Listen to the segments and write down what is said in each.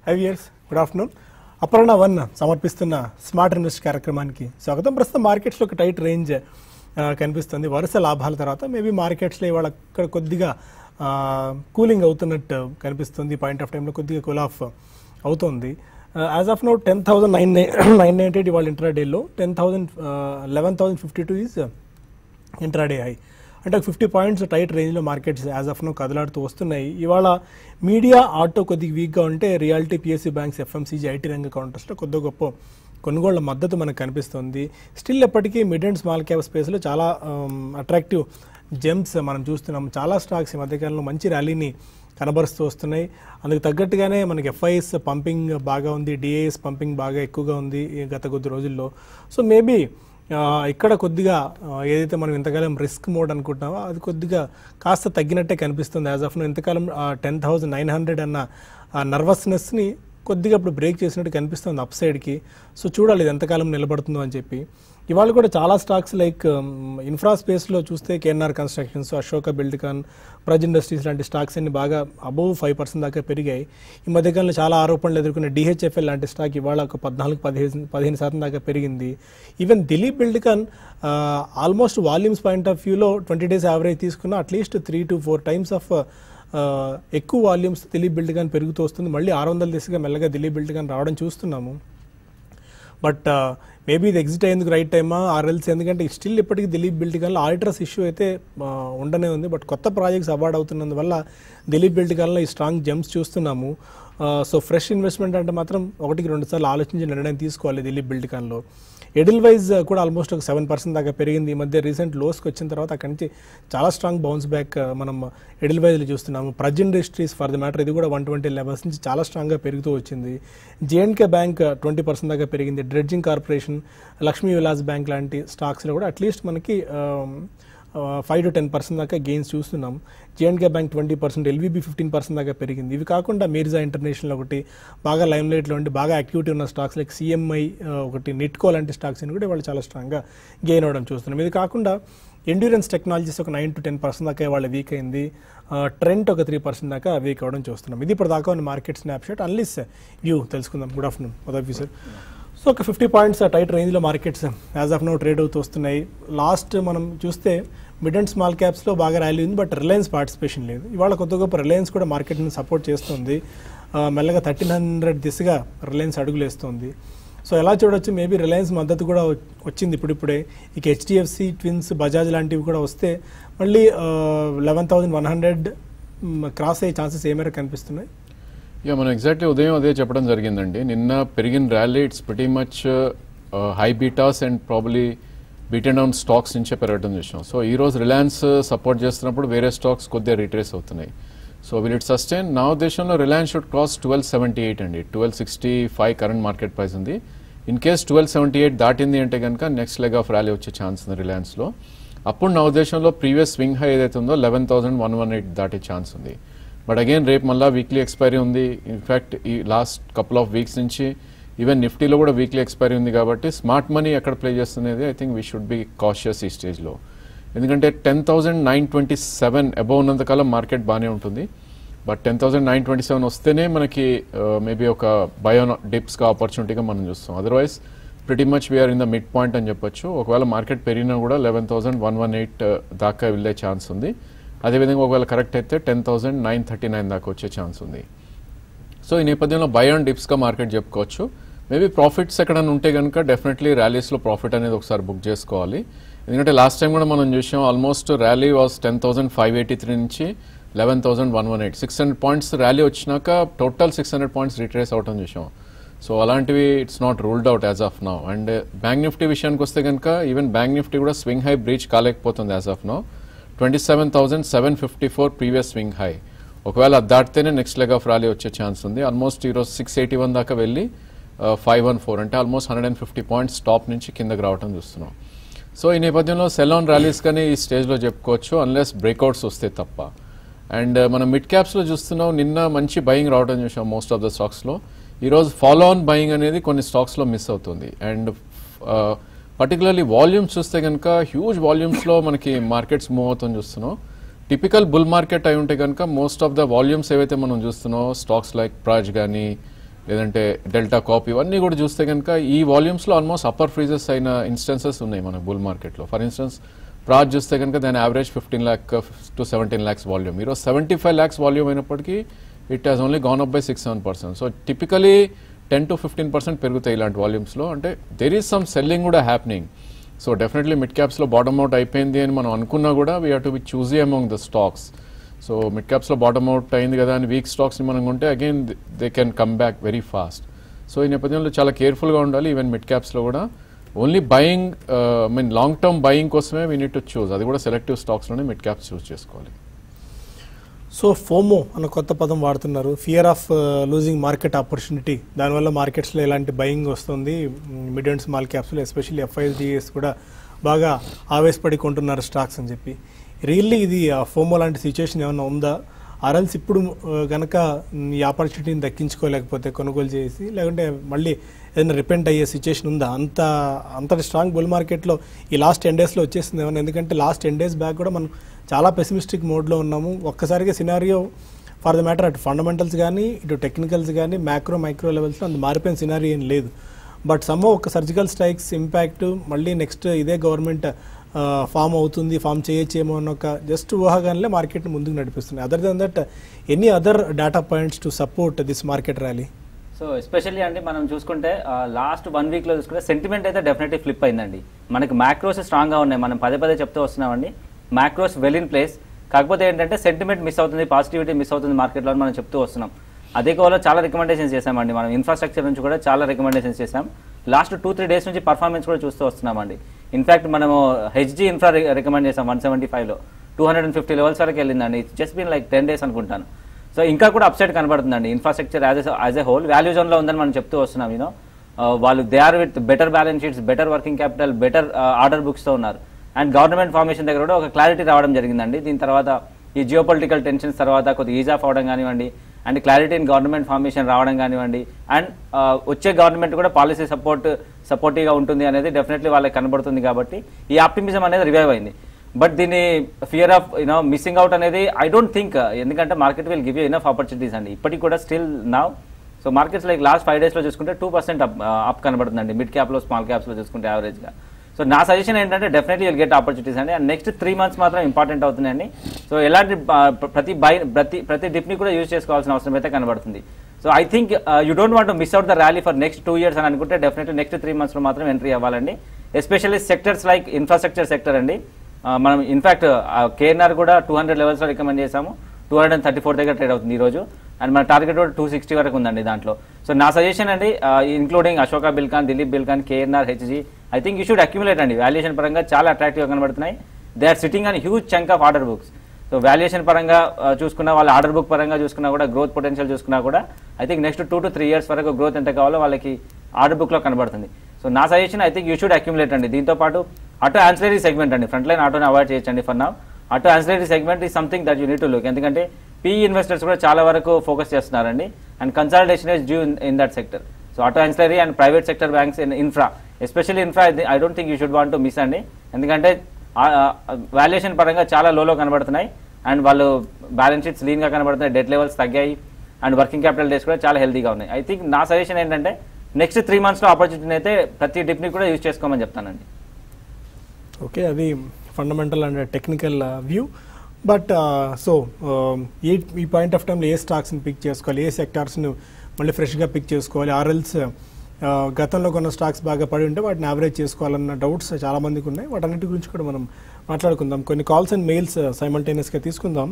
High years good afternoon Aparna one సమర్పిస్తున్న smart invest కార్యక్రమానికి స్వాగతం ప్రస్తుతం మార్కెట్స్లో ఒక టైట్ రేంజ్ ఆ, కనిపిస్తుంది వరుస లాభాల తర్వాత మేబీ మార్కెట్స్లో ఇవాళ ఇక్కడ కొద్దిగా కూలింగ్ అవుతున్నట్టు కనిపిస్తుంది పాయింట్ ఆఫ్ టైంలో కొద్దిగా కూల్ ఆఫ్ అవుతుంది as of now ten thousand nine nine ninety eight ఇవాళ ఇంట్రా డేలో ten thousand eleven thousand fifty two is intraday high అంటే ఫిఫ్టీ పాయింట్స్ టైట్ రేంజ్లో మార్కెట్స్ యాజ్ ఆఫ్ నో కదలాడుతూ వస్తున్నాయి ఇవాళ మీడియా ఆటో కొద్దిగా వీక్గా ఉంటే reality PSC banks FMCG IT రంగ కౌంటర్స్లో కొద్ది గొప్ప కొనుగోళ్ల మద్దతు మనకు కనిపిస్తుంది స్టిల్ ఎప్పటికీ మిడ్ అండ్ స్మాల్ క్యాప్ స్పేస్లో చాలా అట్రాక్టివ్ జెమ్స్ మనం చూస్తున్నాం చాలా స్టాక్స్ ఈ మధ్యకాలంలో మంచి ర్యాలీని కనబరుస్తూ వస్తున్నాయి అందుకు తగ్గట్టుగానే మనకి ఎఫ్ఐఎస్ పంపింగ్ బాగా ఉంది డిఏఎస్ పంపింగ్ బాగా ఎక్కువగా ఉంది ఈ గత కొద్ది రోజుల్లో సో మేబీ ఆ, ఇక్కడ కొద్దిగా ఆ, ఏదైతే మనం ఇంతకాలం రిస్క్ మోడ్ అనుకుంటున్నామో అది కొద్దిగా కాస్త తగ్గినట్టే కనిపిస్తుంది యాజ్ ఆఫ్ ఇంతకాలం టెన్ థౌసండ్ నైన్ హండ్రెడ్ అన్న ఆ నర్వస్నెస్ని కొద్దిగా ఇప్పుడు బ్రేక్ చేసినట్టు కనిపిస్తుంది అప్ సైడ్కి సో చూడాలి ఇది ఎంతకాలం నిలబడుతుందో అని చెప్పి ఇవాళ కూడా చాలా స్టాక్స్ లైక్ ఇన్ఫ్రా స్పేస్లో చూస్తే KNR constructions Ashoka Buildcon Praj industries లాంటి స్టాక్స్ అన్ని బాగా అబోవ్ ఫైవ్ పర్సెంట్ దాకా పెరిగాయి ఈ మధ్యకాలంలో చాలా ఆరోపణలు ఎదుర్కొన్న డిహెచ్ఎఫ్ఎల్ లాంటి స్టాక్ ఇవాళ ఒక పద్నాలుగు పదిహేను పదిహేను శాతం దాకా పెరిగింది even Dilip Buildcon almost volumes point of వ్యూలో ట్వంటీ డేస్ యావరేజ్ తీసుకున్న at least three to four times of ఎక్కువ వాల్యూమ్స్ దిలీప్ బిల్డ్కాన్ పెరుగుతూ వస్తుంది మళ్ళీ ఆరు వందల దిశగా మెల్లగా దిలీప్ బిల్డ్కాన్ రావడం చూస్తున్నాము బట్ మేబీ ఇది ఎగ్జిట్ అయ్యేందుకు రైట్ టైమా ఆర్ఎల్స్ ఎందుకంటే స్టిల్ ఇప్పటికీ దిలీప్ బిల్డ్కాన్లో ఆడిటర్స్ ఇష్యూ అయితే ఆ, ఉండనే ఉంది బట్ కొత్త ప్రాజెక్ట్స్ అవార్డ్ అవుతున్నందువల్ల దిలీప్ బిల్డ్కాన్లో ఈ స్ట్రాంగ్ జంప్స్ చూస్తున్నాము సో ఫ్రెష్ ఇన్వెస్ట్మెంట్ అంటే మాత్రం ఒకటికి రెండు సార్లు ఆలోచించి నిర్ణయం తీసుకోవాలి దిలీప్ బిల్డ్కాన్లో ఎడిల్ వైజ్ కూడా ఆల్మోస్ట్ ఒక సెవెన్ పర్సెంట్ దాకా పెరిగింది ఈ మధ్య రీసెంట్ లోస్కి వచ్చిన తర్వాత అక్కడి నుంచి చాలా స్ట్రాంగ్ బౌన్స్ బ్యాక్ మనం ఎడిల్ వైజ్లో చూస్తున్నాము Praj industries for the matter ఇది కూడా వన్ ట్వంటీ లెవెల్స్ నుంచి చాలా స్ట్రాంగ్గా పెరుగుతూ వచ్చింది జేఎన్కే బ్యాంక్ ట్వంటీ పర్సెంట్ దాకా పెరిగింది dredging corporation Lakshmi Vilas bank లాంటి స్టాక్స్లో కూడా అట్లీస్ట్ మనకి ఫైవ్ టు టెన్ పర్సెంట్ దాకా గెయిన్స్ చూస్తున్నాం JNK bank twenty percent LVB fifteen percent దాకా పెరిగింది ఇవి కాకుండా మీర్జా ఇంటర్నేషనల్ ఒకటి బాగా లైమ్ లైట్లో ఉండి బాగా యాక్టివిటీ ఉన్న స్టాక్స్ లైక్ సిఎంఐ ఒకటి నిట్కో లాంటి స్టాక్స్ అని కూడా వాళ్ళు చాలా స్ట్రాంగ్గా గెయిన్ అవ్వడం చూస్తున్నాం ఇది కాకుండా ఎండ్యూరెన్స్ టెక్నాలజీస్ ఒక నైన్ టు టెన్ పర్సెంట్ దాకా వాళ్ళ వీక్ అయింది ట్రెంట్ ఒక త్రీ పర్సెంట్ దాకా వీక్ అవ్వడం చూస్తున్నాం ఇది ఇప్పుడు దాకా ఉన్న మార్కెట్ స్నాప్షాట్ అన్లిస్ వ్యూ తెలుసుకుందాం గుడ్ ఆఫ్టర్నూన్ మొదటి వ్యూ సార్ సో ఒక ఫిఫ్టీ పాయింట్స్ టైట్ రేంజ్లో markets as of now trade అవుతూ వస్తున్నాయి లాస్ట్ మనం చూస్తే మిడ్ అండ్ స్మాల్ క్యాప్స్లో బాగా ర్యాలీ ఉంది బట్ రిలయన్స్ పార్టిసిపేషన్ లేదు ఇవాళ కొత్త గొప్ప రిలయన్స్ కూడా మార్కెట్ని సపోర్ట్ చేస్తుంది ఆ, మెల్లగా థర్టీన్ హండ్రెడ్ దిశగా రిలయన్స్ అడుగులు వేస్తుంది సో ఎలా చూడొచ్చు మేబీ రిలయన్స్ మద్దతు కూడా వ- వచ్చింది ఇప్పుడిప్పుడే ఇక హెచ్డిఎఫ్సి ట్విన్స్ బజాజ్ లాంటివి కూడా వస్తే మళ్ళీ eleven thousand one hundred cross అయ్యే ఛాన్సెస్ ఏ మేరకు కనిపిస్తున్నాయి ఇక మనం ఎగ్జాక్ట్లీ ఉదయం అదే చెప్పడం జరిగిందండి నిన్న పెరిగిన rally it's pretty much high betas and probably beaten down stocks నుంచే పెరగడం చూసాం సో ఈ రోజు రిలయన్స్ సపోర్ట్ చేస్తున్నప్పుడు వేరే స్టాక్స్ కొద్దిగా రిట్రేస్ అవుతున్నాయి సో విల్ ఇట్ సస్టైన్ నా ఉద్దేశంలో Reliance should cross twelve seventy eight అండి twelve sixty five current market price ఉంది in case twelve seventy eight దాటింది అంటే కనుక నెక్స్ట్ లెగ్ ఆఫ్ ర్యాలీ వచ్చే ఛాన్స్ ఉంది రిలయన్స్లో అప్పుడు నా ఉద్దేశంలో ప్రీవియస్ స్వింగ్ హై ఏదైతే ఉందో eleven thousand one one eight దాటే ఛాన్స్ ఉంది బట్ అగైన్ రేపు మళ్ళీ వీక్లీ ఎక్స్పైరీ ఉంది ఇన్ఫ్యాక్ట్ ఈ లాస్ట్ కపుల్ ఆఫ్ వీక్స్ నుంచి ఈవెన్ నిఫ్టీలో కూడా వీక్లీ ఎక్స్పైరీ ఉంది కాబట్టి స్మార్ట్ మనీ ఎక్కడ ప్లే చేస్తున్నది I think we should be cautious ఈ స్టేజ్లో ఎందుకంటే ten thousand nine twenty seven above ఉన్నంతకాలం మార్కెట్ బాగానే ఉంటుంది but ten thousand nine twenty seven వస్తేనే మనకి మేబీ ఒక బయో డిప్స్గా ఆపర్చునిటీగా మనం చూస్తాం otherwise pretty much we're in the mid point అని చెప్పొచ్చు ఒకవేళ మార్కెట్ పెరిగినా కూడా eleven thousand one one eight దాకా వెళ్ళే ఛాన్స్ ఉంది అదేవిధంగా ఒకవేళ కరెక్ట్ అయితే ten thousand nine thirty nine దాకా వచ్చే ఛాన్స్ ఉంది సో ఈ నేపథ్యంలో బై అండ్ డిప్స్గా మార్కెట్ చెప్పుకోవచ్చు మేబీ ప్రాఫిట్స్ ఎక్కడైనా ఉంటే కనుక డెఫినెట్లీ ర్యాలీస్లో ప్రాఫిట్ అనేది ఒకసారి బుక్ చేసుకోవాలి ఎందుకంటే లాస్ట్ టైం కూడా మనం చూసాం almost rally was ten thousand five eighty three నుంచి eleven thousand one one eight six hundred points rally వచ్చినాక total six hundred points retrace అవటం చూసాం సో అలాంటివి it's not ruled out as of now and bank Nifty విషయానికి వస్తే కనుక even bank Nifty కూడా swing high breach కాలేకపోతుంది as of now twenty seven thousand seven fifty four previous swing high ఒకవేళ అది దాటితేనే నెక్స్ట్ లెగ్ ఆఫ్ ర్యాలీ వచ్చే chance ఉంది ఆల్మోస్ట్ ఈరోజు సిక్స్ ఎయిటీ వన్ దాకా వెళ్ళి ఫైవ్ వన్ ఫోర్ అంటే almost hundred and fifty points top నుంచి కిందకి రావడం చూస్తున్నాం సో ఈ నేపథ్యంలో సెల్ ఆన్ ర్యాలీస్ కానీ ఈ స్టేజ్లో చెప్పుకోవచ్చు అన్లెస్ బ్రేక్అవుట్స్ వస్తే తప్ప అండ్ మనం మిడ్ క్యాప్స్లో చూస్తున్నాం నిన్న మంచి బయింగ్ రావడం చూసాం మోస్ట్ ఆఫ్ ద స్టాక్స్లో ఈరోజు ఫాలో ఆన్ బయింగ్ అనేది కొన్ని స్టాక్స్లో మిస్ అవుతుంది అండ్ పర్టికులర్లీ వాల్యూమ్స్ చూస్తే కనుక హ్యూజ్ వాల్యూమ్స్లో మనకి మార్కెట్స్ మూవ్ అవుతుంది చూస్తున్నాం టిపికల్ బుల్ మార్కెట్ అయి ఉంటే కనుక మోస్ట్ ఆఫ్ ద వాల్యూమ్స్ ఏవైతే మనం చూస్తున్నాం స్టాక్స్ లైక్ ప్రాజ్ కానీ లేదంటే డెల్టా కాప్ ఇవన్నీ కూడా చూస్తే కనుక ఈ వాల్యూమ్స్లో ఆల్మోస్ట్ అప్పర్ ఫ్రీజెస్ అయిన ఇన్స్టెన్సెస్ ఉన్నాయి మన బుల్ మార్కెట్లో ఫర్ ఇన్స్టెన్స్ ప్రాజ్ చూస్తే కనుక దాని average fifteen lakh to seventeen lakhs volume ఈరోజు సెవెంటీ ఫైవ్ ల్యాక్స్ వాల్యూమ్ అయినప్పటికీ it has only gone up by six seven percent so typically ten to fifteen percent పెరుగుతాయి ఇలాంటి వాల్యూమ్స్లో అంటే దెర్ ఈస్ సమ్ సెల్లింగ్ కూడా హ్యాపెనింగ్ సో డెఫినెట్లీ మిడ్ క్యాప్స్లో bottom out అయిపోయింది అని మనం అనుకున్నా కూడా we have to be choosy among the stocks so mid క్యాప్స్లో బాటమ్ అవుట్ అయింది కదా అని వీక్ స్టాక్స్ని మనం ఉంటే again they can come back very fast so ఈ నేపథ్యంలో చాలా కేర్ఫుల్గా ఉండాలి ఈవెన్ మిడ్ క్యాప్స్లో కూడా only buying I mean long term buying కోసమే వీ నీడ్ టు చూస్ అది కూడా సెలెక్టివ్ స్టాక్స్లోనే మిడ్ క్యాప్స్ చూస్ చేసుకోవాలి సో ఫోమో అన్న కొత్త పదం వాడుతున్నారు fear of losing market opportunity దానివల్ల మార్కెట్స్లో ఎలాంటి బయింగ్ వస్తుంది మిడ్ అండ్ స్మాల్ క్యాప్స్లో ఎస్పెషల్లీ ఎఫ్ఐజిఎస్ కూడా బాగా ఆవేశపడి కొంటున్నారు స్టాక్స్ అని చెప్పి రియల్లీ ఇది ఫోమో లాంటి సిచ్యుయేషన్ ఏమైనా ఉందా ఆర్ఎల్స్ ఇప్పుడు కనుక ఈ ఆపర్చునిటీని దక్కించుకోలేకపోతే కొనుగోలు చేసి లేకుంటే మళ్ళీ ఏదైనా రిపెంట్ అయ్యే సిచ్యుయేషన్ ఉందా అంత అంతటి స్ట్రాంగ్ బుల్ మార్కెట్లో ఈ లాస్ట్ టెన్ డేస్లో వచ్చేసింది ఏమన్నా ఎందుకంటే లాస్ట్ టెన్ డేస్ బ్యాక్ కూడా మనం చాలా పెసిమిస్టిక్ మోడ్లో ఉన్నాము ఒక్కసారిగా సినారియో ఫర్ ద మ్యాటర్ అటు ఫండమెంటల్స్ కానీ ఇటు టెక్నికల్స్ కానీ మ్యాక్రో మైక్రో లెవెల్స్లో అంత మారిపోయిన సినారియో ఏం లేదు బట్ సమ్ ఒక సర్జికల్ స్ట్రైక్స్ ఇంపాక్ట్ మళ్ళీ నెక్స్ట్ ఇదే గవర్నమెంట్ ఫామ్ అవుతుంది ఫామ్ చేయొచ్చేమో అన్న ఒక జస్ట్ ఊహాగానే మార్కెట్ని ముందుకు నడిపిస్తుంది other than that any other data points to support this market rally so especially అండి మనం చూసుకుంటే లాస్ట్ వన్ వీక్లో చూసుకుంటే సెంటిమెంట్ అయితే డెఫినెట్లీ ఫ్లిప్ అయిందండి మనకి మ్యాక్రోస్ స్ట్రాంగ్గా ఉన్నాయి మనం పదే పదే చెప్తూ వస్తున్నామండి మ్యాక్రోస్ వెల్ ఇన్ ప్లేస్ కాకపోతే ఏంటంటే సెంటిమెంట్ మిస్ అవుతుంది పాజిటివిటీ మిస్ అవుతుంది మార్కెట్లో అని మనం చెప్తూ వస్తున్నాం అదే కోలో చాలా రికమెండేషన్స్ చేశామండి మనం ఇన్ఫ్రాస్ట్రక్చర్ నుంచి కూడా చాలా రికమెండేషన్స్ చేశాం లాస్ట్ టూ త్రీ డేస్ నుంచి పర్ఫార్మెన్స్ కూడా చూస్తూ వస్తున్నామండి ఇన్ఫాక్ట్ మనము హెచ్జీ ఇన్ఫ్రా రికమెండ్ చేసాం వన్ సెవెంటీ ఫైవ్లో two hundred and fifty levels వరకు వెళ్ళిందండి just been like ten days అనుకుంటాను సో ఇంకా కూడా అప్సైడ్ కనబడుతుందండి infrastructure as as a whole value జోన్లో ఉందని మనం చెప్తూ వస్తున్నాం యూనో వాళ్ళు they are with better balance sheets better working capital better order బుక్స్తో ఉన్నారు అండ్ గవర్నమెంట్ ఫార్మేషన్ దగ్గర కూడా ఒక క్లారిటీ రావడం జరిగిందండి దీని తర్వాత ఈ జియో పొలిటికల్ టెన్షన్స్ తర్వాత కొద్దిగా ఈజ్ ఆఫ్ అవడం కానివ్వండి and clarity in government formation రావడం కానివ్వండి అండ్ వచ్చే గవర్నమెంట్ కూడా పాలసీ సపోర్ట్ సపోర్టివ్గా ఉంటుంది అనేది డెఫినెట్లీ వాళ్ళకి కనబడుతుంది కాబట్టి ఈ ఆప్టిమిజం అనేది రివైవ్ అయింది బట్ దీని fear of you know missing out అనేది ఐ డోంట్ థింక్ ఎందుకంటే market will give you enough opportunities అండి ఇప్పటికి కూడా still now so markets like last five డేస్లో చూసుకుంటే టూ పర్సెంట్ అప్ అప్ కనబడుతుందండి మిడ్ క్యాప్లో స్మాల్ క్యాప్స్లో చూసుకుంటే యావరేజ్గా సో నా సజెషన్ ఏంటంటే డెఫినెట్లీ విల్ గెట్ ఆపర్చునిటీస్ అండి అండ్ నెక్స్ట్ త్రీ మంత్స్ మాత్రం ఇంపార్టెంట్ అవుతున్నాయండి సో ఎలాంటి ఆ, ప్రతి బై ప్రతి ప్రతి డిప్ని కూడా యూజ్ చేసుకోవాల్సిన అవసరం అయితే కనబడుతుంది so I think you don't want miss out the rally for next two years అని అనుకుంటే డెఫినెట్లీ నెక్స్ట్ త్రీ మంత్స్లో మాత్రం ఎంట్రీ అవ్వాలండి especially sectors like infrastructure sector అండి ఆ, మనం ఇన్ఫాక్ట్ కేఎన్ఆర్ కూడా టూ హండ్రెడ్ లెవెల్స్లో రికమెండ్ చేసాము two hundred and thirty four దగ్గర ట్రేడ్ అవుతుంది ఈ రోజు అండ్ మన టార్గెట్ కూడా టూ సిక్స్టీ వరకు ఉందండి దాంట్లో సో నా సజెషన్ అండి including Ashoka Buildcon Dilip Buildcon KNR HG I think you should accumulate అండి వాల్యుయేషన్ పరంగా చాలా అట్రాక్టివ్గా కనబడుతున్నాయి they are sitting on huge chunk of order books so valuation పరంగా ఆ, చూసుకున్నా వాళ్ళ ఆర్డర్ బుక్ పరంగా చూసుకున్నా కూడా గ్రోత్ పొటెన్షియల్ చూసుకున్నా కూడా I think next two to three years వరకు గ్రోత్ ఎంత కావాలో వాళ్ళకి ఆర్డర్ బుక్లో కనబడుతుంది సో నా suggestion I think you should accumulate అండి దీంతో పాటు ఆటో ఆన్సిలరీ సెగ్మెంట్ అండి ఫ్రంట్ లైన్ ఆటోని అవాయిడ్ చేయొచ్చండి ఫర్ నా ఆటో ఆన్సిలరీ సెగ్మెంట్ ఈ something that you need to look ఎందుకంటే పీ ఇన్వెస్టర్స్ కూడా చాలా వరకు ఫోకస్ చేస్తున్నారండి and consultation is due in that sector so auto ancillary and private sector banks in infra especially infra I don't think you should want to miss అండి ఎందుకంటే valuation పరంగా చాలా లోలో కనబడుతున్నాయి అండ్ వాళ్ళు బ్యాలెన్స్ షీట్స్ లీన్గా కనబడుతున్నాయి debt levels తగ్గాయి and working capital days కూడా చాలా హెల్తీగా ఉన్నాయి ఐ థింక్ నా సజెషన్ ఏంటంటే నెక్స్ట్ త్రీ మంత్స్లో ఆపర్చునిటీ అయితే ప్రతి డిప్ని కూడా యూజ్ చేసుకోమని చెప్తానండి ఓకే అది fundamental and technical view but so a ఈ పాయింట్ ఆఫ్ టైంలో ఏ స్టాక్స్ని పిక్ చేసుకోవాలి ఏ సెక్టార్స్ని మళ్ళీ ఫ్రెష్గా పిక్ చేసుకోవాలి ఆర్ఎల్స్ గతంలో కొన్న స్టాక్స్ బాగా పడి ఉంటే వాటిని యావరేజ్ చేసుకోవాలన్న డౌట్స్ చాలా మందికి ఉన్నాయి వాటన్నిటి గురించి కూడా మనం మాట్లాడుకుందాం కొన్ని కాల్స్ అండ్ మెయిల్స్ సైమల్టేనియస్గా తీసుకుందాం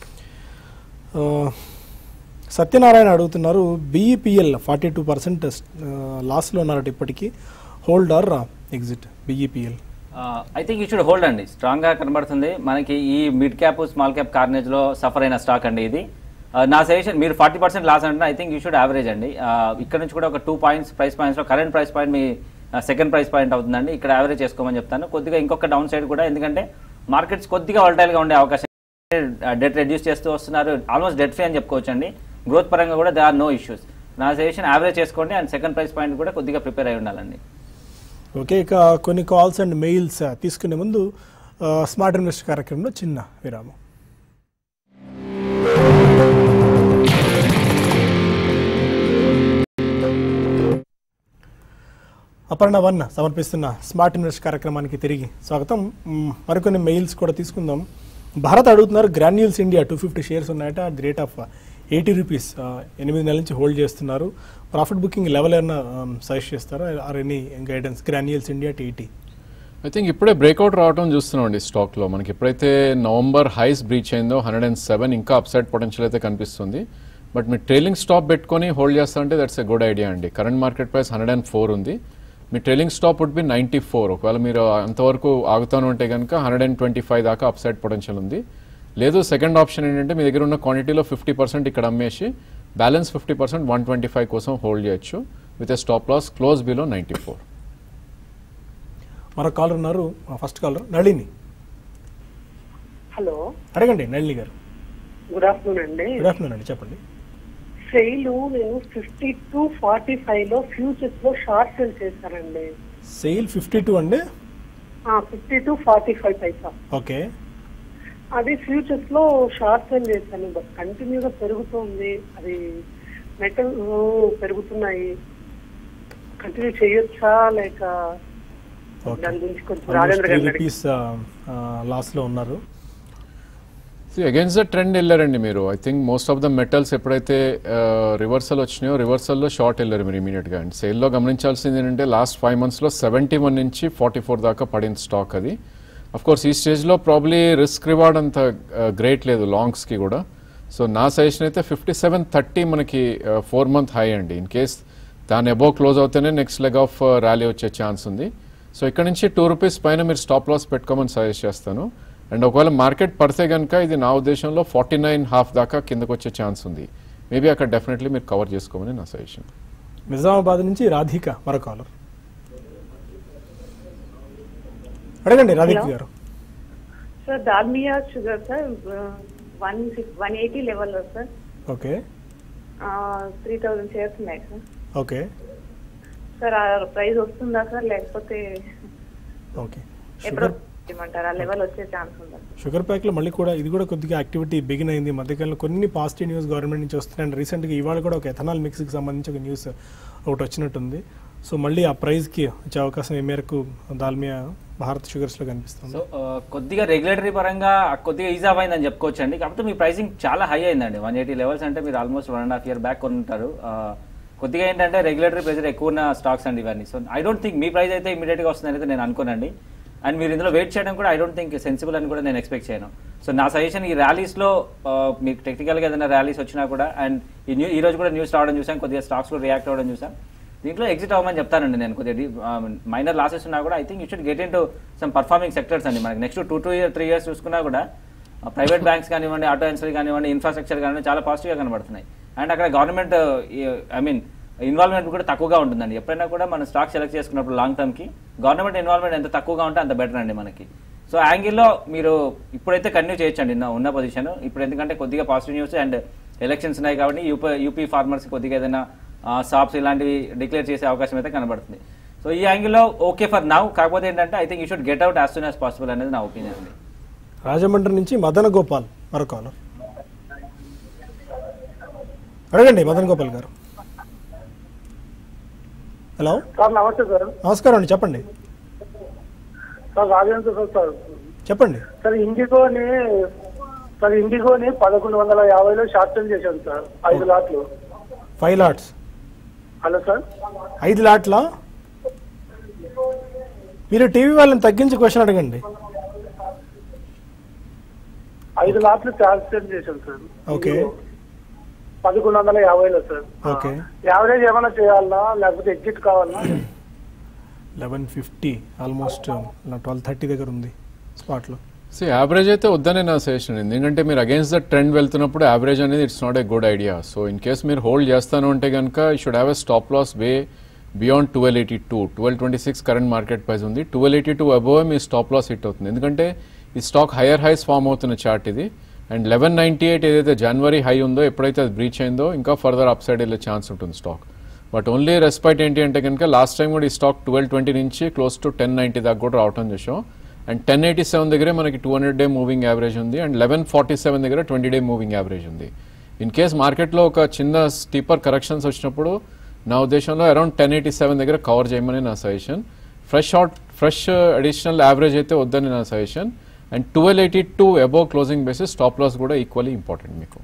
Uh, సత్యనారాయణ అడుగుతున్నారు బీఈపీఎల్ ఫార్టీ టూ పర్సెంట్ లాస్లో ఉన్నారట ఇప్పటికీ hold or exit BEPL I think you should hold అండి స్ట్రాంగ్గా కనబడుతుంది మనకి ఈ మిడ్ క్యాప్ స్మాల్ క్యాప్ కార్నేజ్లో సఫర్ అయిన స్టాక్ అండి ఇది Uh, నా సజెషన్ మీరు ఫార్టీ పర్సెంట్ లాస్ అంటే I think you should average అండి Uh, ఇక్కడ నుంచి కూడా ఒక టూ పాయింట్స్ ప్రైస్ పాయింట్స్లో కరెంట్ ప్రైస్ పాయింట్ మీ సెకండ్ ప్రైస్ పాయింట్ అవుతుందండి ఇక్కడ యావరేజ్ చేసుకోమని చెప్తాను కొద్దిగా ఇంకొక డౌన్ సైడ్ కూడా ఎందుకంటే మార్కెట్స్ కొద్దిగా వాలటైల్గా ఉండే అవకాశం డెట్ రెడ్యూస్ చేస్తూ వస్తున్నారు ఆల్మోస్ట్ డెట్ ఫ్రీ అని చెప్పుకోవచ్చు అండి గ్రోత్ పరంగా కూడా దే ఆర్ నో ఇష్యూస్ నా సజెషన్ యావరేజ్ చేసుకోండి అండ్ సెకండ్ ప్రైస్ పాయింట్ కూడా కొద్దిగా ప్రిపేర్ అయి ఉండాలండి ఓకే ఇక కొన్ని కాల్స్ అండ్ మెయిల్స్ తీసుకునే ముందు స్మార్ట్ ఇన్వెస్ట్ కార్యక్రమంలో చిన్న విరామం అపర్ణ వన్ సమర్పిస్తున్న స్మార్ట్ ఇన్వెస్ట్ కార్యక్రమానికి తిరిగి స్వాగతం మ్, మరికొన్ని మెయిల్స్ కూడా తీసుకుందాం భారత్ అడుగుతున్నారు Granules India two fifty shares ఉన్నాయట at the rate of eighty rupees ఎనిమిది నెలల నుంచి హోల్డ్ చేస్తున్నారు ప్రాఫిట్ బుకింగ్ లెవెల్ ఏమైనా సజెస్ట్ చేస్తారా or any guidance Granules India T eighty I think ఇప్పుడే బ్రేక్అవుట్ రావడం చూస్తున్నాం అండి స్టాక్లో మనకి ఎప్పుడైతే నవంబర్ హైస్ బ్రీచ్ అయిందో హండ్రెడ్ అండ్ సెవెన్ ఇంకా అప్సైడ్ పొటెన్షియల్ అయితే కనిపిస్తుంది బట్ మీరు ట్రైలింగ్ స్టాప్ పెట్టుకొని హోల్డ్ చేస్తారంటే దట్స్ ఎ గుడ్ ఐడియా అండి current market price hundred and four ఉంది మీ trailing stop would be ninety four ఒకవేళ మీరు అంతవరకు ఆగుతాను అంటే కనుక హండ్రెడ్ అండ్ ట్వంటీ ఫైవ్ దాకా అప్సైడ్ పొటెన్షియల్ ఉంది లేదు సెకండ్ ఆప్షన్ ఏంటంటే మీ దగ్గర ఉన్న క్వాంటిటీలో ఫిఫ్టీ పర్సెంట్ ఇక్కడ అమ్మేసి balance fifty percent one twenty five కోసం హోల్డ్ చేయొచ్చు with a stop loss close below ninety four మరో కాలర్ ఉన్నారు ఫస్ట్ కాలర్ నళిని హలో అడగండి నళిని గారు గుడ్ ఆఫ్టర్నూన్ అండి గుడ్ ఆఫ్టర్నూన్ అండి చెప్పండి సెయిల్ నేను ఫిఫ్టీ టు ఫార్టీ ఫైవ్ లో ఫ్యూచర్స్ లో షార్ట్ సెల్ చేశానండి సెయిల్ ఫిఫ్టీ టూ అండి fifty to forty five paisa okay అది ఫ్యూచర్స్ లో షార్ట్ సెల్ చేశాను బట్ కంటిన్యూగా పెరుగుతుంది అది మెటల్ పెరుగుతున్నాయి కంటిన్యూ చేయొచ్చా లేక ఓకే దాని గురించి కొంచెం రాజేంద్ర త్రీ గారిని అడిగి- రూపీస్ లాస్లో ఉన్నారు అగైన్స్ ద ట్రెండ్ వెళ్ళారండి మీరు I think most of the metals ఎప్పుడైతే రివర్సల్ వచ్చినాయో రివర్సల్లో షార్ట్ వెళ్ళారు మీరు ఇమీడియట్గా అండ్ సేల్లో గమనించాల్సింది ఏంటంటే లాస్ట్ ఫైవ్ మంత్స్లో సెవెంటీ వన్ నుంచి ఫార్టీ ఫోర్ దాకా పడింది స్టాక్ అది అఫ్ కోర్స్ ఈ స్టేజ్లో ప్రాబ్లీ రిస్క్ రివార్డ్ అంత గ్రేట్ లేదు లాంగ్స్కి కూడా సో నా సజెషన్ అయితే ఫిఫ్టీ సెవెన్ థర్టీ మనకి ఫోర్ మంత్ హై అండి ఇన్ కేస్ దాని అబోవ్ క్లోజ్ అవుతేనే నెక్స్ట్ లెగ్ ఆఫ్ ర్యాలీ వచ్చే ఛాన్స్ ఉంది సో ఇక్కడ నుంచి టూ రూపీస్ పైన మీరు స్టాప్ లాస్ పెట్టుకోమని సజెస్ట్ చేస్తాను అండ్ ఒకవేళ మార్కెట్ పడితే కనుక ఇది నా ఉద్దేశంలో ఫార్టీ నైన్ హాఫ్ దాకా కిందకు వచ్చే ఛాన్స్ ఉంది మేబీ అక్కడ డెఫినెట్లీ మీరు కవర్ చేసుకోమని నా సజెషన్ నిజామాబాద్ నుంచి రాధిక మరో కాలర్ అడగండి Radhika Hello. Garu sir Dalmia sugar sir one six one eighty లెవెల్లో sir okay three thousand shares ఉన్నాయి సార్ ఓకే సార్ ఆ ప్రైస్ వస్తుందా సార్ లేకపోతే ఓకే ఎప్పుడు షుగర్ ఇవ్వమంటారు ఆ లెవెల్ వచ్చే ఛాన్స్ ఉందా షుగర్ ప్యాక్లో మళ్ళీ కూడా ఇది కూడా కొద్దిగా యాక్టివిటీ బిగిన్ అయింది ఈ మధ్యకాలంలో కొన్ని పాజిటివ్ న్యూస్ గవర్నమెంట్ నుంచి వస్తున్నాయి అండ్ రీసెంట్గా ఇవాళ కూడా ఒక ఎథనాల్ మిక్స్కి సంబంధించి ఒక న్యూస్ ఒకటి వచ్చినట్టుంది సో మళ్ళీ ఆ ప్రైస్కి వచ్చే అవకాశం ఏ మేరకు దాల్మియా భారత్ షుగర్స్లో కనిపిస్తుంది సో ఆ, కొద్దిగా రెగ్యులేటరీ పరంగా కొద్దిగా ఈజీ అయిందని చెప్పుకోవచ్చు అండి కాకపోతే మీ ప్రైసింగ్ చాలా హై అయిందండి వన్ ఎయిటీ లెవెల్స్ అంటే మీరు almost one and half year back కొనుంటారు ఆ, కొద్దిగా ఏంటంటే రెగ్యులేటరీ ప్రెజర్ ఎక్కువ ఉన్న స్టాక్స్ అండి ఇవన్నీ సో ఐ డోంట్ థింక్ మీ ప్రైస్ అయితే ఇమీడియట్గా వస్తుందని అయితే నేను అనుకోనండి అండ్ మీరు ఇందులో వెయిట్ చేయడం కూడా ఐ డోంట్ థింక్ సెన్సిబుల్ అని కూడా నేను ఎక్స్పెక్ట్ చేయను సో నా సజెషన్ ఈ ర్యాలీస్లో మీకు టెక్నికల్గా ఏదైనా ర్యాలీస్ వచ్చినా కూడా అండ్ ఈ న్యూ ఈ రోజు కూడా న్యూస్ రావడం చూసాం కొద్దిగా స్టాక్స్ కూడా రియాక్ట్ అవ్వడం చూసాం దీంట్లో ఎగ్జిట్ అవ్వమని చెప్తానండి నేను కొద్దిగా మైనర్ లాసెస్ ఉన్నా కూడా I think you should get into some performing sectors అండి మనకి next two two year three years చూసుకున్నా కూడా ప్రైవేట్ బ్యాంక్స్ కానివ్వండి ఆటో ఇన్సూరెన్స్ కానివ్వండి ఇన్ఫ్రాస్ట్రక్చర్ కానివ్వండి చాలా పాజిటివ్గా కనబడుతున్నాయి అండ్ అక్కడ గవర్నమెంట్ ఐ మీన్ ఇన్వాల్వ్మెంట్ కూడా తక్కువగా ఉంటుందండి ఎప్పుడైనా కూడా మనం స్టాక్ సెలెక్ట్ చేసుకున్నప్పుడు లాంగ్ టర్మ్కి గవర్నమెంట్ ఇన్వాల్వ్మెంట్ ఎంత తక్కువగా ఉంటే అంత బెటర్ అండి మనకి సో యాంగిల్లో మీరు ఇప్పుడైతే కంటిన్యూ చేయొచ్చండి నా ఉన్న పొజిషన్ ఇప్పుడు ఎందుకంటే కొద్దిగా పాజిటివ్ న్యూస్ అండ్ ఎలక్షన్స్ ఉన్నాయి కాబట్టి యూపీ యూపీ ఫార్మర్స్ కొద్దిగా ఏదైనా షాప్స్ ఇలాంటివి డిక్లేర్ చేసే అవకాశం అయితే కనబడుతుంది సో ఈ యాంగిల్లో ఓకే ఫర్ నౌ కాకపోతే ఏంటంటే I think you should get out as soon as possible అనేది నా ఒపీనియన్ అండి రాజమండ్రి నుంచి మదన గోపాల్ మరో కాలర్ అడగండి మదన్ గోపాల్ గారు హలో సార్ నమస్తే సార్ నమస్కారం అండి చెప్పండి సార్ రాజేంద్ర సార్ సార్ చెప్పండి సార్ ఇండిగోని సార్ ఇండిగోని పదకొండు వందల యాభైలో షార్ట్ సెల్ చేశాను సార్ ఐదు లాట్లు ఫైవ్ లాట్స్ హలో సార్ ఐదు లాట్ల మీరు టీవీ వాళ్ళని తగ్గించి క్వశ్చన్ అడగండి ఐదు లాట్లు షార్ట్ సెల్ చేశాను సార్ ఓకే పదకొండు వందల యాభైలో సార్ ఓకే యావరేజ్ ఏమైనా చేయాలనా లేకపోతే ఎగ్జిట్ కావాలనా eleven fifty almost twelve thirty దగ్గర ఉంది స్పాట్లో సో యావరేజ్ అయితే వద్దనే నా సజెషన్ ఎందుకంటే మీరు అగేన్స్ట్ ద ట్రెండ్ వెళ్తున్నప్పుడు యావరేజ్ అనేది it's not a good idea so in case మీరు హోల్డ్ చేస్తాను అంటే కనుక you should have a stop loss way beyond twelve eighty two twelve twenty six current market price ఉంది twelve eighty two above మీ stop loss hit అవుతుంది ఎందుకంటే ఈ stock higher highs form అవుతున్న చార్ట్ ఇది అండ్ లెవెన్ నైంటీ ఎయిట్ ఏదైతే జనవరి high ఉందో ఎప్పుడైతే అది బ్రీచ్ అయిందో ఇంకా ఫర్దర్ అప్ సైడ్ వెళ్ళే ఛాన్స్ ఉంటుంది స్టాక్ బట్ ఓన్లీ రెస్పైట్ ఏంటి అంటే కనుక లాస్ట్ టైం కూడా ఈ స్టాక్ ట్వెల్వ్ ట్వంటీ నుంచి క్లోజ్ టు టెన్ నైంటీ దాకా కూడా రావటం చూసాం అండ్ టెన్ ఎయిటీ సెవెన్ దగ్గరే మనకి two hundred day moving average ఉంది అండ్ లెవెన్ ఫార్టీ సెవెన్ దగ్గర ట్వంటీ డే మూవింగ్ యావరేజ్ ఉంది ఇన్ కేస్ మార్కెట్లో ఒక చిన్న స్టీపర్ కరెక్షన్స్ వచ్చినప్పుడు నా ఉద్దేశంలో అరౌండ్ టెన్ ఎయిటీ సెవెన్ దగ్గర కవర్ చేయమని నా suggestion fresh short fresh additional average అయితే వద్దని నా suggestion and twelve eighty two above closing basis stop loss కూడా ఈక్వల్లీ ఇంపార్టెంట్ మీకు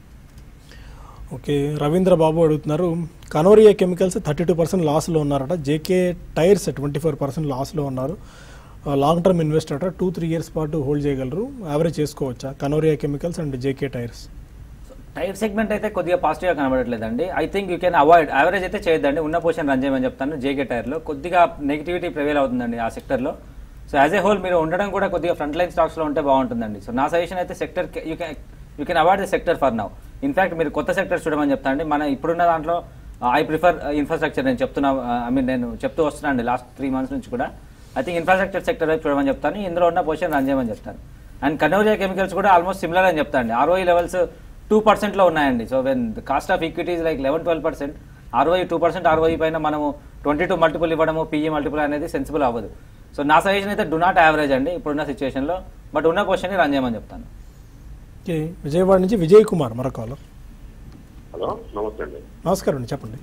ఓకే రవీంద్ర బాబు అడుగుతున్నారు Kanoria Chemicals thirty two percent లాస్లో ఉన్నారట JK tyres twenty four percent లాస్లో ఉన్నారు లాంగ్ టర్మ్ ఇన్వెస్టర్ అట టూ త్రీ ఇయర్స్ పాటు హోల్డ్ చేయగలరు యావరేజ్ చేసుకోవచ్చా Kanoria Chemicals and JK tyres tyre segment అయితే కొద్దిగా పాజిటివ్గా కనబడట్లేదండి I think you can avoid average అయితే చేయొద్దండి ఉన్న పొజిషన్ రన్ చేయమని చెప్తాను జేకే టైర్లో కొద్దిగా నెగిటివిటీ ప్రివేల్ అవుతుందండి ఆ సెక్టర్లో సో యాజ్ ఏ హోల్ మీరు ఉండడం కూడా కొద్దిగా ఫ్రంట్ లైన్ స్టాక్స్లో ఉంటే బాగుంటుందండి సో నా సజెషన్ అయితే sector you can you can avoid the sector for now in fact మీరు కొత్త సెక్టర్ చూడమని చెప్తానండి మన ఇప్పుడున్న దాంట్లో ఐ ప్రిఫర్ ఇన్ఫ్రాస్ట్రక్చర్ నేను చెప్తున్నా ఐ మీన్ నేను చెప్తూ వస్తున్నాను లాస్ట్ త్రీ మంత్స్ నుంచి కూడా ఐ థింక్ ఇన్ఫ్రాస్ట్రక్చర్ సెక్టర్ వైపు చూడమని చెప్తాను ఇందులో ఉన్న పొజిషన్ రన్ చేయమని చెప్తాను అండ్ కనోరియా కెమికల్స్ కూడా ఆల్మోస్ట్ సిమిలర్ అని చెప్తాను ఆర్ఓఈ లెవెల్స్ టూ పర్సెంట్లో ఉన్నాయండి so when cost of equities like eleven twelve percent ROE two percent ROE పైన మనము ట్వంటీ టూ మల్టిపుల్ ఇవ్వడము పీఈ మల్టిపుల్ అనేది సెన్సిబుల్ అవ్వదు సో నా సజెషన్ అయితే డు నాట్ యావరేజ్ అండి ఇప్పుడున్న సిచ్యువేషన్లో బట్ ఉన్న క్వశ్చన్ రన్ చేయమని చెప్తాను ఓకే విజయవాడ నుంచి విజయ్ కుమార్ మరో కాలర్ హలో నమస్తే అండి నమస్కారం అండి చెప్పండి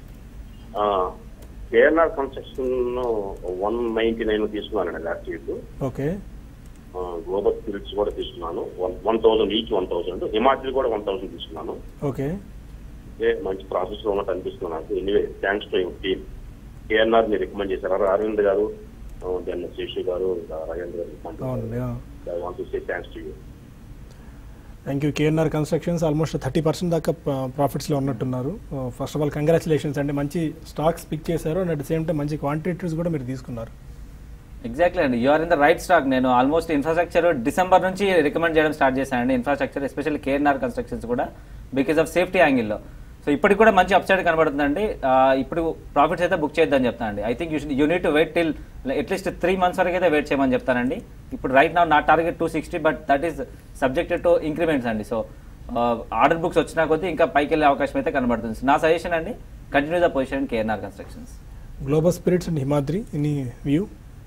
KNR construction one ninety nine తీసుకున్నానండి last week okay global spirits కూడా తీసుకున్నాను one one thousand each one thousand Himachal కూడా వన్ థౌసండ్ తీసుకున్నాను ఓకే ఏ మంచి ప్రాసెస్ లో ఉన్నట్టు అనిపిస్తుంది నాకు anyway thanks to your team KNR మీరు రికమెండ్ చేశారు అరవింద్ గారు దెన్ శేషు గారు ఇంకా రాజేంద్ర అవునండి garu I want to say thanks to you thank you KNR constructions almost thirty percent దాకా ప్రాఫిట్స్లో ఉన్నట్టున్నారు ఫస్ట్ ఆఫ్ ఆల్ కంగ్రాచులేషన్స్ అండి మంచి స్టాక్స్ పిక్ చేశారు and at the same time మంచి క్వాంటిటీస్ కూడా మీరు తీసుకున్నారు ఎగ్జాక్ట్లీ అండి you're in the right stock నేను ఆల్మోస్ట్ ఇన్ఫ్రాస్ట్రక్చర్ డిసెంబర్ నుంచి రికమెండ్ చేయడం స్టార్ట్ చేశానండి ఇన్ఫ్రాస్ట్రక్చర్ ఎస్పెషల్లీ కేఎన్ఆర్ కన్స్ట్రక్షన్స్ కూడా బికాస్ ఆఫ్ సేఫ్టీ యాంగిల్లో సో ఇప్పటికి కూడా మంచి అప్సైడ్ కనబడుతుందండి ఆ, ఇప్పుడు ప్రాఫిట్స్ అయితే బుక్ చేద్దామని చెప్తానండి I think you you need to wait till at least three months వరకు అయితే వెయిట్ చేయమని చెప్తానండి ఇప్పుడు రైట్ నా నా target two sixty but that is subjected to increments అండి సో ఆర్డర్ బుక్స్ వచ్చినా కొద్దీ ఇంకా పైకి వెళ్ళే అవకాశం అయితే కనబడుతుంది నా సజెషన్ అండి continue the position KNR constructions global spirits and Himadri in view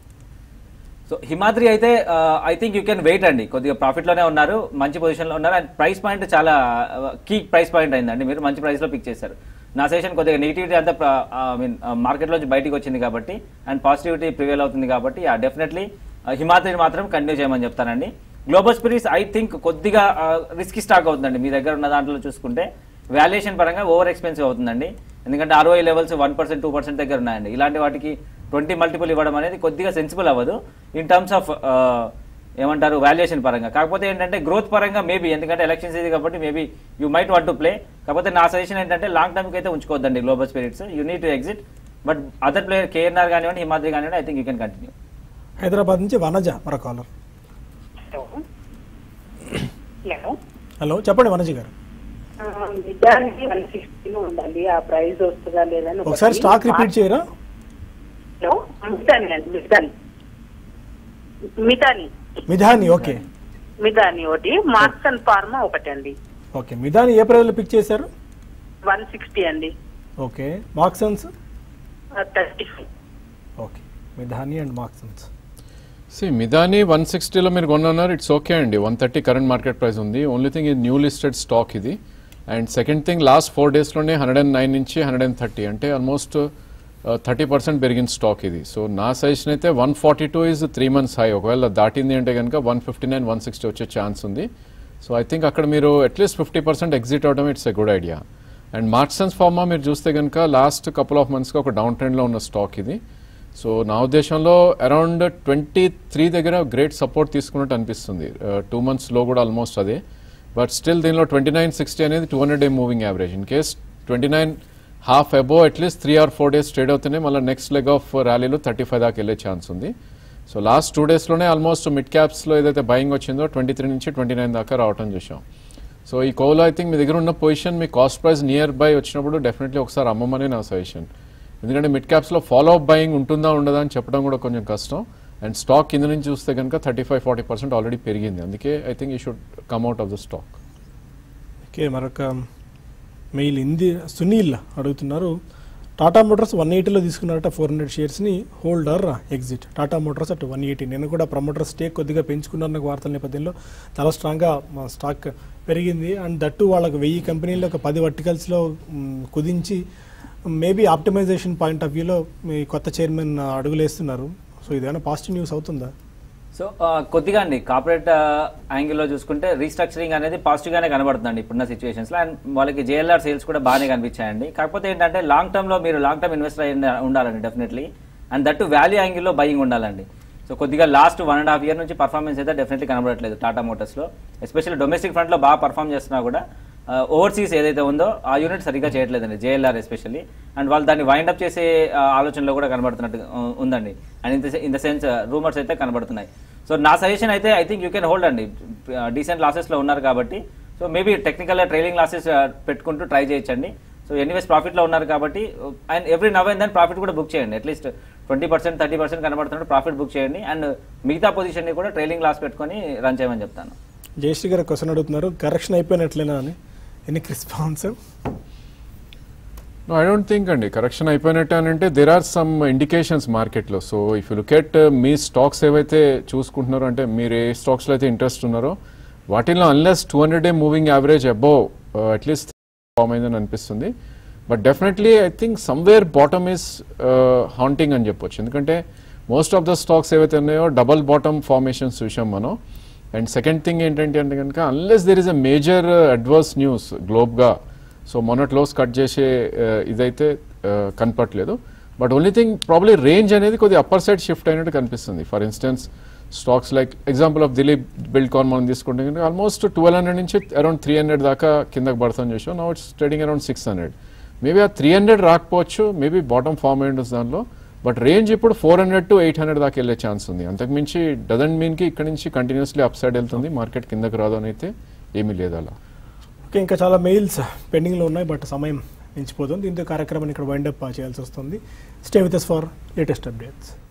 so Himadri అయితే I think you can wait అండి కొద్దిగా ప్రాఫిట్ లోనే ఉన్నారు మంచి పొజిషన్ లో ఉన్నారు అండ్ ప్రైస్ పాయింట్ చాలా కీ ప్రైస్ పాయింట్ అయిందండి మీరు మంచి ప్రైస్ లో పిక్ చేశారు నా సెషన్ కొద్దిగా నెగిటివిటీ అంతా ఐ మీన్ మార్కెట్ నుంచి బయటికి వచ్చింది కాబట్టి అండ్ పాజిటివిటీ ప్రివేల్ అవుతుంది కాబట్టి డెఫినెట్లీ హిమాద్రిని మాత్రం కంటిన్యూ చేయమని చెప్తానండి గ్లోబల్ స్పిరిట్స్ ఐ థింక్ కొద్దిగా రిస్కీ స్టాక్ అవుతుందండి మీ దగ్గర ఉన్న దాంట్లో చూసుకుంటే వాల్యుయేషన్ పరంగా ఓవర్ ఎక్స్పెన్సివ్ అవుతుందండి ఎందుకంటే ROI levels one percent two percent దగ్గర ఉన్నాయండి ఇలాంటి వాటికి ట్వంటీ మల్టిపుల్ ఇవ్వడం అనేది కొద్దిగా సెన్సిబుల్ అవ్వదు ఇన్ టర్మ్స్ ఆఫ్ ఏమంటారు వాల్యుయేషన్ పరంగా కాకపోతే ఏంటంటే గ్రోత్ పరంగా మేబీ ఎందుకంటే ఎలక్షన్స్ ఇది కాబట్టి maybe you might want to play కాకపోతే నా సజెషన్ ఏంటంటే లాంగ్ టర్మ్కి అయితే ఉంచుకోవద్దండి global spirits you need to exit but other player KNR కానివ్వండి హిమాద్రి కానివ్వండి I think you can continue Hyderabad నుంచి వనజ మరో కాలర్ హలో హలో చెప్పండి వనజ గారు నిజానికి వన్ సిక్స్టీలో ఉండాలి ఆ ప్రైస్ వస్తుందా లేదా అని ఒకసారి ఒకటి. స్టాక్ రిపీట్ చేయరా హలో మితాని అండి మితాని మితాని మిధాని ఓకే మితాని ఒకటి మార్క్స్ అండ్ ఫార్మా ఒకటి అండి ఓకే మిధాని ఏ ప్రైజ్లో పిక్ చేశారు వన్ సిక్స్టీ అండి okay Marksans thirty five okay Midhani and Marksans సి మిదాని వన్ సిక్స్టీలో మీరు కొన్నారు ఇట్స్ ఓకే అండి one thirty current market price ఉంది ఓన్లీ థింగ్ ఇది న్యూ లిస్టెడ్ స్టాక్ ఇది and second thing last four డేస్లోనే హండ్రెడ్ అండ్ నైన్ నుంచి హండ్రెడ్ అండ్ థర్టీ అంటే ఆల్మోస్ట్ థర్టీ పర్సెంట్ పెరిగిన స్టాక్ ఇది సో నా సజెషన్ అయితే one forty two is three months high ఒకవేళ దాటింది అంటే కనుక one fifty nine one sixty వచ్చే ఛాన్స్ ఉంది సో ఐ థింక్ అక్కడ మీరు అట్లీస్ట్ ఫిఫ్టీ పర్సెంట్ ఎగ్జిట్ అవడం it's a good idea and Marksans pharma మీరు చూస్తే కనుక లాస్ట్ కపుల్ ఆఫ్ మంత్స్గా ఒక డౌన్ ట్రెండ్లో ఉన్న స్టాక్ ఇది సో నా ఉద్దేశంలో అరౌండ్ ట్వంటీ త్రీ దగ్గర గ్రేట్ సపోర్ట్ తీసుకున్నట్టు అనిపిస్తుంది టూ మంత్స్లో కూడా ఆల్మోస్ట్ అదే బట్ స్టిల్ దీనిలో ట్వంటీ నైన్ సిక్స్టీ అనేది two hundred day moving average in case twenty nine half above at least three or four days trade అవుతూనే మళ్ళీ నెక్స్ట్ లెగ్ ఆఫ్ ర్యాలీలో థర్టీ ఫైవ్ దాకా వెళ్ళే ఛాన్స్ ఉంది సో లాస్ట్ టూ డేస్లోనే almost mid క్యాప్స్లో ఏదైతే బయింగ్ వచ్చిందో ట్వంటీ త్రీ నుంచి ట్వంటీ నైన్ దాకా రావటం చూసాం సో ఈ కోలో ఐ థింక్ మీ దగ్గర ఉన్న పొజిషన్ మీ కాస్ట్ ప్రైస్ నియర్ బై వచ్చినప్పుడు డెఫినెట్లీ ఒకసారి అమ్మమని నా సజెషన్ ఎందుకంటే మిడ్ క్యాప్స్లో ఫాలో అప్ బయింగ్ ఉంటుందా ఉండదా అని చెప్పడం కూడా కొంచెం కష్టం అండ్ స్టాక్ కింద నుంచి చూస్తే కనుక thirty five forty percent already పెరిగింది అందుకే I think you should come out of the stock okay మరొక మెయిల్ ఇంది సునీల్ అడుగుతున్నారు టాటా మోటార్స్ వన్ ఎయిటీలో తీసుకున్నారట ఫోర్ హండ్రెడ్ షేర్స్ని హోల్డర్ ఎగ్జిట్ టాటా మోటార్స్ అటు వన్ ఎయిటీ నేను కూడా ప్రమోటర్ స్టేక్ కొద్దిగా పెంచుకున్నాను వార్తల నేపథ్యంలో చాలా స్ట్రాంగ్గా మా స్టాక్ పెరిగింది అండ్ దట్టు వాళ్ళకి వెయ్యి కంపెనీలు ఒక పది వర్టికల్స్లో మ్, కుదించి మేబీ ఆప్టిమైజేషన్ పాయింట్ ఆఫ్ వ్యూలో మీ కొత్త చైర్మన్ అడుగులేస్తున్నారు సో ఇదేమైనా పాజిటివ్ న్యూస్ అవుతుందా సో ఆ, కొద్దిగా అండి కార్పొరేట్ యాంగిల్లో చూసుకుంటే రీస్ట్రక్చరింగ్ అనేది పాజిటివ్ గానే కనబడుతుందండి ఇప్పుడున్న సిచ్యువేషన్స్ లో అండ్ వాళ్ళకి జేఎల్ఆర్ సేల్స్ కూడా బాగానే కనిపించాయండి కాకపోతే ఏంటంటే లాంగ్ టర్మ్ లో మీరు లాంగ్ టర్మ్ ఇన్వెస్టర్ అయి ఉండాలండి డెఫినెట్లీ అండ్ దట్టు వాల్యూ యాంగిల్లో బయింగ్ ఉండాలండి సో కొద్దిగా last one and half year నుంచి పర్ఫార్మెన్స్ అయితే డెఫినెట్లీ కనబడట్లేదు టాటా మోటార్స్ లో ఎస్పెషల్లీ డొమెస్టిక్ ఫ్రంట్ లో బాగా పర్ఫామ్ చేస్తున్నా కూడా ఓవర్సీస్ ఏదైతే ఉందో ఆ యూనిట్ సరిగ్గా చేయట్లేదండి జేఎల్ఆర్ ఎస్పెషల్లీ అండ్ వాళ్ళు దాన్ని వైండ్ అప్ చేసే ఆ, ఆలోచనలో కూడా కనబడుతున్నట్టు ఆ, ఉందండి and in in the sense rumours అయితే కనబడుతున్నాయి సో నా సజెషన్ అయితే I think you can hold అండి డీసెంట్ లాసెస్లో ఉన్నారు కాబట్టి so maybe technical trailing losses పెట్టుకుంటూ ట్రై చేయొచ్చండి సో ఎనీవేస్ ప్రాఫిట్లో ఉన్నారు కాబట్టి and every now and then profit కూడా బుక్ చేయండి at least twenty percent thirty percent కనబడుతున్నట్టు ప్రాఫిట్ బుక్ చేయండి అండ్ మిగతా పొజిషన్ని కూడా ట్రైలింగ్ లాస్ పెట్టుకొని రన్ చేయమని చెప్తాను జయశ్రీ గారు క్వశ్చన్ అడుగుతున్నారు కరెక్షన్ అయిపోయినట్లేనా అని ఎన్ని రెస్పాన్స్ ఐ డోంట్ థింక్ అండి కరెక్షన్ అయిపోయినట్టు అని అంటే దెర్ ఆర్ సమ్ ఇండికేషన్స్ మార్కెట్లో so if you look at మీ స్టాక్స్ ఏవైతే చూసుకుంటున్నారో అంటే మీరు ఏ స్టాక్స్లో అయితే ఇంట్రెస్ట్ ఉన్నారో వాటిల్లో unless two hundred day moving average above at least form అయిందని అనిపిస్తుంది but definitely I think somewhere bottom is haunting అని చెప్పొచ్చు ఎందుకంటే మోస్ట్ ఆఫ్ ద స్టాక్స్ ఏవైతే ఉన్నాయో డబల్ బాటమ్ ఫార్మేషన్స్ చూసాం మనం అండ్ సెకండ్ థింగ్ ఏంటంటే అంటే కనుక unless there is a major adverse news గ్లోబ్గా సో మొన్నట్లోస్ కట్ చేసే uh, ఇదైతే uh, కనపట్లేదు but only thing probably range అనేది కొద్దిగా అప్పర్ సైడ్ షిఫ్ట్ అయినట్టు కనిపిస్తుంది for instance stocks like example of Dilip Buildcon మనం తీసుకుంటే కనుక ఆల్మోస్ట్ ట్వెల్వ్ హండ్రెడ్ నుంచి అరౌండ్ త్రీ హండ్రెడ్ దాకా కిందకి పడుతుంది చూసాం now it's trading around six hundred maybe ఆ త్రీ హండ్రెడ్ రాకపోవచ్చు మేబీ బాటమ్ ఫామ్ అయి ఉండొచ్చు దానిలో బట్ రేంజ్ ఇప్పుడు four hundred to eight hundred దాకా వెళ్ళే ఛాన్స్ ఉంది అంతకుమించి డజంట్ మీన్కి ఇక్కడ నుంచి కంటిన్యూస్లీ అప్ సైడ్ వెళ్తుంది మార్కెట్ కిందకి రాదు అని అయితే ఏమీ లేదు అలా ఓకే ఇంకా చాలా మెయిల్స్ పెండింగ్లో ఉన్నాయి బట్ సమయం మించిపోతుంది దీంతో కార్యక్రమాన్ని ఇక్కడ వైండప్ చేయాల్సి వస్తుంది stay with for latest updates